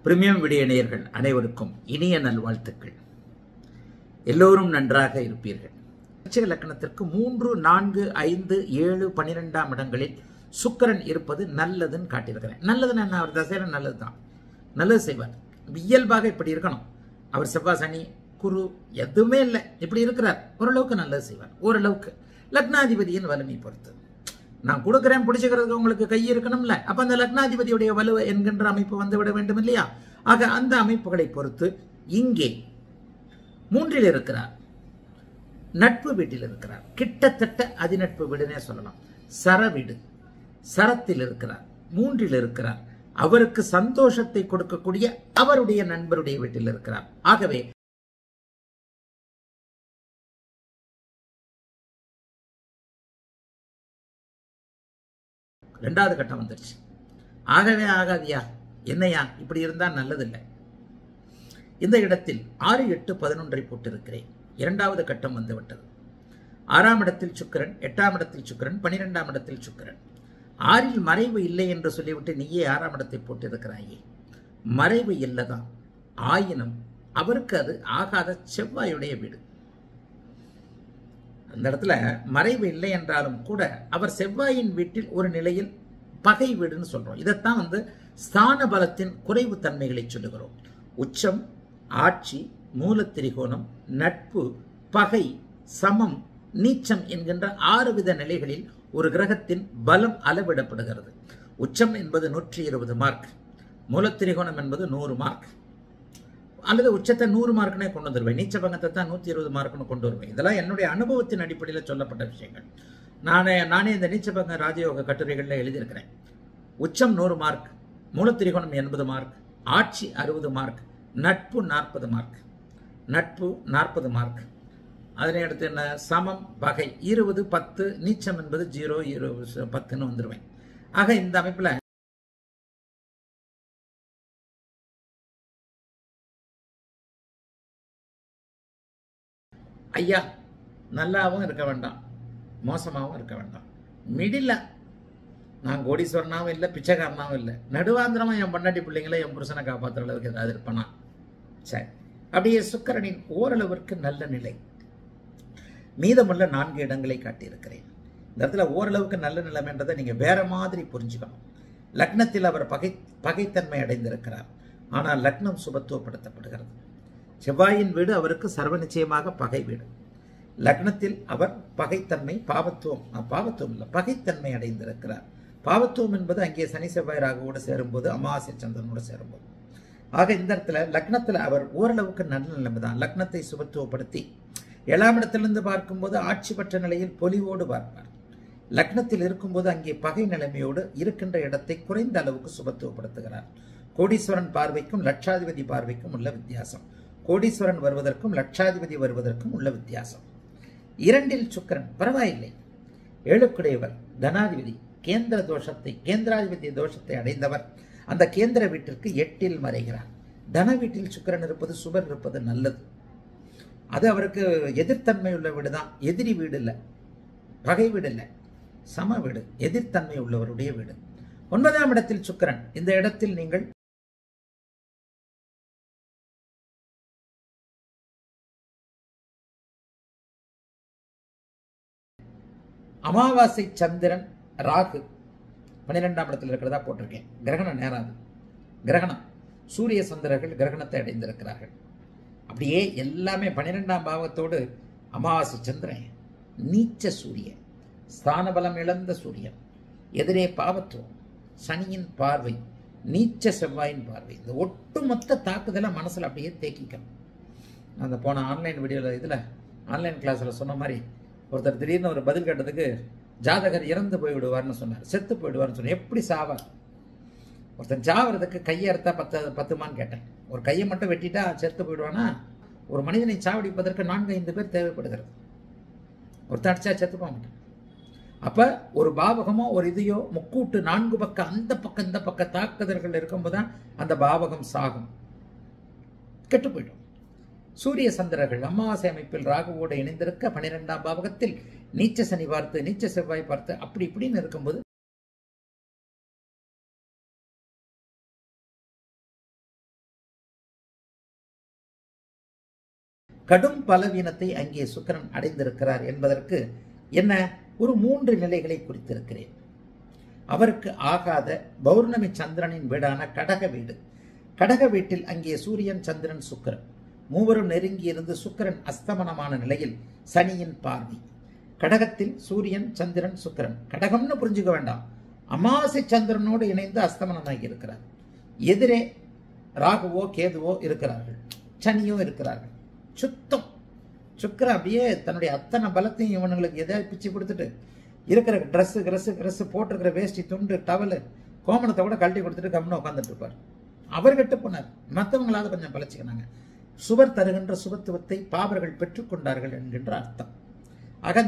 premium விடிய நேயர்கள் அனைவருக்கும் இனிய நல்வாழ்த்துக்கள் எல்லோரும் நன்றாக இருப்பீர்கள் விருச்சிக லக்கணத்திற்கு மூன்று நான்கு ஐந்து ஏழு பனிரெண்டாம் இடங்களில் சுக்கிரன் இருப்பது நல்லதுன்னு காட்டியிருக்கிறேன் நல்லதுன்னு என்ன அவர் தசையில நல்லது தான் நல்லது செய்வார் இயல்பாக இப்படி இருக்கணும் அவர் செவ்வாய் சனி குரு எதுவுமே இல்லை இப்படி இருக்கிறார் ஓரளவுக்கு நல்லது செய்வார் ஓரளவுக்கு லக்னாதிபதியின் வலிமை பொறுத்து நான் கொடுக்குறேன் பிடிச்சிக்கிறதுக்கு உங்களுக்கு கை இருக்கணும்ல அப்ப அந்த லக்னாதிபதியுடைய வலு என்கின்ற அமைப்பு வந்து விட வேண்டும் இல்லையா ஆக அந்த அமைப்புகளை பொறுத்து இங்கே மூன்றில் இருக்கிறார் நட்பு வீட்டில் இருக்கிறார் கிட்டத்தட்ட அதிநட்பு வீடுனே சொல்லலாம் சர வீடு சரத்தில் இருக்கிறார் மூன்றில் இருக்கிறார் அவருக்கு சந்தோஷத்தை கொடுக்கக்கூடிய அவருடைய நண்பருடைய வீட்டில் இருக்கிறார் ஆகவே ரெண்டாவது கட்டம் வந்துருச்சு ஆகவே ஆகாதியா என்னையா இப்படி இருந்தால் நல்லதில்லை இந்த இடத்தில் ஆறு எட்டு பதினொன்றை போட்டிருக்கிறேன் இரண்டாவது கட்டம் வந்துவிட்டது ஆறாம் இடத்தில் சுக்கிரன் எட்டாம் இடத்தில் சுக்கிரன் பனிரெண்டாம் இடத்தில் சுக்கிரன் ஆறில் மறைவு இல்லை என்று சொல்லிவிட்டு நீயே ஆறாம் இடத்தை போட்டிருக்கிறாயே மறைவு இல்லைதான் ஆயினும் அவருக்கு அது ஆகாத செவ்வாயுடைய வீடு அந்த இடத்துல மறைவு இல்லை என்றாலும் கூட அவர் செவ்வாயின் வீட்டில் ஒரு நிலையில் பகை வீடுன்னு சொல்றோம் இதைத்தான் வந்து ஸ்தான பலத்தின் குறைவு தன்மைகளை சொல்லுகிறோம் உச்சம் ஆட்சி மூலத்திரிகோணம் நட்பு பகை சமம் நீச்சம் என்கின்ற ஆறு வித நிலைகளில் ஒரு கிரகத்தின் பலம் அளவிடப்படுகிறது உச்சம் என்பது நூற்றி இருபது மார்க் மூலத்திரிகோணம் என்பது நூறு மார்க் அல்லது உச்சத்தை நூறு மார்க்னே கொண்டு வந்துருவேன் நீச்ச பங்கத்தை தான் நூற்றி இருபது மார்க்னு கொண்டு வருவேன் இதெல்லாம் என்னுடைய அனுபவத்தின் அடிப்படையில் சொல்லப்பட்ட விஷயங்கள் நானே நானே இந்த நீச்ச பங்க ராஜயோக கட்டுரைகளில் எழுதியிருக்கிறேன் உச்சம் நூறு மார்க் மூலத்திரிகோணம் எண்பது மார்க் ஆட்சி அறுபது மார்க் நட்பு நாற்பது மார்க் நட்பு நாற்பது மார்க் அதனை அடுத்து என்ன சமம் வகை இருபது பத்து நீச்சம் என்பது ஜீரோ இருபது பத்துன்னு வந்துடுவேன் ஆக இந்த அமைப்பில் ஐயா நல்லாவும் இருக்க வேண்டாம் மோசமாகவும் இருக்க வேண்டாம் மிடில் நான் கோடீஸ்வரனாவும் இல்லை பிச்சைக்காரனாவும் இல்லை நடுவாந்திரமா என் பொண்டாட்டி பிள்ளைங்கள என் புருஷனை காப்பாற்றுற அளவுக்கு ஏதாவது இருப்பனா சரி அப்படியே சுக்கரனின் ஓரளவிற்கு நல்ல நிலை மீதமுள்ள நான்கு இடங்களை காட்டியிருக்கிறேன் இந்த இடத்துல ஓரளவுக்கு நல்ல நிலைமைன்றதை நீங்க வேற மாதிரி புரிஞ்சுக்கணும் லக்னத்தில் அவர் பகை பகைத்தன்மை அடைந்திருக்கிறார் ஆனால் லக்னம் சுபத்துவப்படுத்தப்படுகிறது செவ்வாயின் வீடு அவருக்கு சர்வ நிச்சயமாக பகை வீடு லக்னத்தில் அவர் பகைத்தன்மை பாவத்துவம் பாவத்துவம் இல்லை பகைத்தன்மை அடைந்திருக்கிறார் பாவத்துவம் என்பது அங்கே சனி செவ்வாய் ராகுவோடு சேரும்போது அமாவாசை சந்திரனோடு சேரும்போது ஆக இந்த இடத்துல லக்னத்தில் அவர் ஓரளவுக்கு நல்ல நிலைமை தான் லக்னத்தை சுபத்துவப்படுத்தி ஏழாம் இடத்திலிருந்து பார்க்கும்போது ஆட்சி பெற்ற நிலையில் பொலிவோடு பார்ப்பார் லக்னத்தில் இருக்கும்போது அங்கே பகை நிலைமையோடு இருக்கின்ற இடத்தை குறைந்த அளவுக்கு சுபத்துவப்படுத்துகிறார் கோடீஸ்வரன் பார்வைக்கும் லட்சாதிபதி பார்வைக்கும் உள்ள வித்தியாசம் கோடீஸ்வரன் வருவதற்கும் லட்சாதிபதி வருவதற்கும் உள்ள வித்தியாசம் இரண்டில் சுக்கரன் பரவாயில்லை ஏழுக்குடையவர் தனாதிபதி கேந்திர தோஷத்தை கேந்திராதிபதி தோஷத்தை அடைந்தவர் அந்த கேந்திர வீட்டிற்கு எட்டில் மறைகிறார் தன வீட்டில் சுக்கரன் இருப்பது சுபர் இருப்பது நல்லது அது அவருக்கு எதிர்த்தன்மை உள்ள வீடு தான் எதிரி வீடு இல்லை பகை வீடு இல்லை சம வீடு எதிர்த்தன்மை உள்ளவருடைய வீடு ஒன்பதாம் இடத்தில் சுக்கரன் இந்த இடத்தில் நீங்கள் அமாவாசை சந்திரன் ராகு பன்னிரெண்டாம் இடத்தில் இருக்கிறதா போட்டிருக்கேன் கிரகணம் நேராது கிரகணம் சூரிய சந்திரர்கள் கிரகணத்தை அடைந்திருக்கிறார்கள் அப்படியே எல்லாமே பன்னிரெண்டாம் பாவத்தோடு அமாவாசை சந்திரன் நீச்ச சூரியன் ஸ்தான பலம் இழந்த சூரியன் எதிரே பாவத்துவம் சனியின் பார்வை நீச்ச செவ்வாயின் பார்வை இந்த ஒட்டுமொத்த தாக்குதலை மனசில் அப்படியே தேக்கிக்கணும் அந்த போன ஆன்லைன் வீடியோவில் இதில் ஆன்லைன் கிளாஸில் சொன்ன மாதிரி ஒருத்தர் திடீர்னு ஒரு பதில் கேட்டதுக்கு ஜாதகர் இறந்து போய் விடுவார்னு சொன்னார் செத்து போயிடுவார்னு சொன்னார் எப்படி சாவார் ஒருத்தன் சாவறதுக்கு கையை அறுத்தா பத்து பத்துமான்னு கேட்டேன் ஒரு கையை மட்டும் வெட்டிட்டா செத்து போயிடுவானா ஒரு மனிதனை சாவடிப்பதற்கு நான்கு ஐந்து பேர் தேவைப்படுகிறது ஒருத்தன் அடிச்சா செத்து போக மாட்டான் அப்ப ஒரு பாவகமோ ஒரு இதையோ முக்கூட்டு நான்கு பக்கம் அந்த பக்கம் இந்த பக்க தாக்குதல்கள் இருக்கும்போது தான் அந்த பாவகம் சாகும் கெட்டு போயிடும் சூரிய சந்திரர்கள் அமாவாசை அமைப்பில் ராகுவோடு இணைந்திருக்க பனிரெண்டாம் பாவகத்தில் நீச்ச சனி பார்த்து நீச்ச செவ்வாய் பார்த்து அப்படி இப்படின்னு இருக்கும்போது கடும் பலவீனத்தை அங்கே சுக்கிரன் அடைந்திருக்கிறார் என்பதற்கு என்ன ஒரு மூன்று நிலைகளை குறித்திருக்கிறேன் அவருக்கு ஆகாத பௌர்ணமி சந்திரனின் வீடான கடக வீடு கடக வீட்டில் அங்கே சூரியன் சந்திரன் சுக்கிரன் மூவரும் நெருங்கி இருந்து சுக்கிரன் அஸ்தமனமான நிலையில் சனியின் பார்வை கடகத்தில் சூரியன் சந்திரன் சுக்கிரன் கடகம்னு புரிஞ்சுக்க வேண்டாம் அமாவாசை சந்திரனோடு இணைந்து அஸ்தமனமாகி இருக்கிறார் எதிரே ராகுவோ கேதுவோ இருக்கிறார்கள் சனியோ இருக்கிறார்கள் சுத்தம் சுக்கிரன் அப்படியே தன்னுடைய அத்தனை பலத்தையும் இவனுங்களுக்கு எதாவது பிச்சு கொடுத்துட்டு இருக்கிற ட்ரெஸ்ஸு ட்ரெஸ்ஸு ட்ரெஸ்ஸு போட்டிருக்கிற வேஷ்டி துண்டு டவலு கோமணத்தை கூட கழட்டி கொடுத்துட்டு கம்முன்னு உட்காந்துட்டு இருப்பார் அவர் கெட்டு போனார் மற்றவங்களாவது கொஞ்சம் பழச்சிக்கினாங்க சுவர் தருகின்ற சுபத்துவத்தை பாவர்கள் பெற்றுக்கொண்டார்கள் என்கின்ற அர்த்தம் ஆக